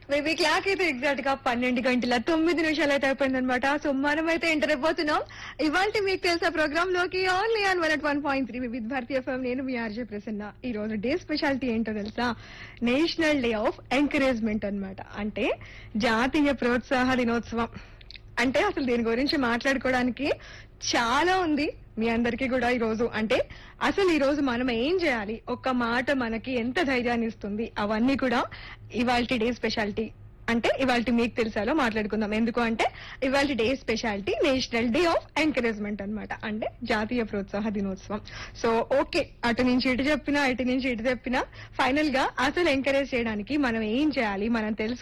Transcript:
maybe clock అయితే exact గా పన్నెండు గంటల తొమ్మిది నిమిషాలు అయితే అయిపోయిందనమాట సో మనం అయితే ఎంటర్ అయిపోతున్నాం ఇవాళ మీకు తెలిసే ప్రోగ్రామ్ లోకి only on one one point three with Bharathi FM నేను మీ ఆర్జే ప్రసన్న ఈ రోజు డే స్పెషాలిటీ ఏంటో తెలుసా నేషనల్ డే ఆఫ్ ఎంకరేజ్మెంట్ అన్నమాట అంటే జాతీయ ప్రోత్సాహ దినోత్సవం అంటే అసలు దీని గురించి మాట్లాడుకోవడానికి చాలా ఉంది మీ అందరికీ కూడా ఈ రోజు అంటే అసలు ఈ రోజు మనం ఏం చేయాలి ఒక్క మాట మనకి ఎంత ధైర్యాన్ని ఇస్తుంది అవన్నీ కూడా ఇవాళ డే స్పెషాలిటీ అంటే ఇవాళ మీకు తెలుసాలో మాట్లాడుకుందాం ఎందుకు అంటే ఇవాళ day speciality national day of encouragement అన్నమాట అంటే జాతీయ ప్రోత్సాహ దినోత్సవం సో ఓకే అటు నుంచి ఇటు చెప్పినా ఇటు నుంచి ఇటు చెప్పినా ఫైనల్ గా అసలు ఎంకరేజ్ చేయడానికి మనం ఏం చేయాలి మనం తెలుసు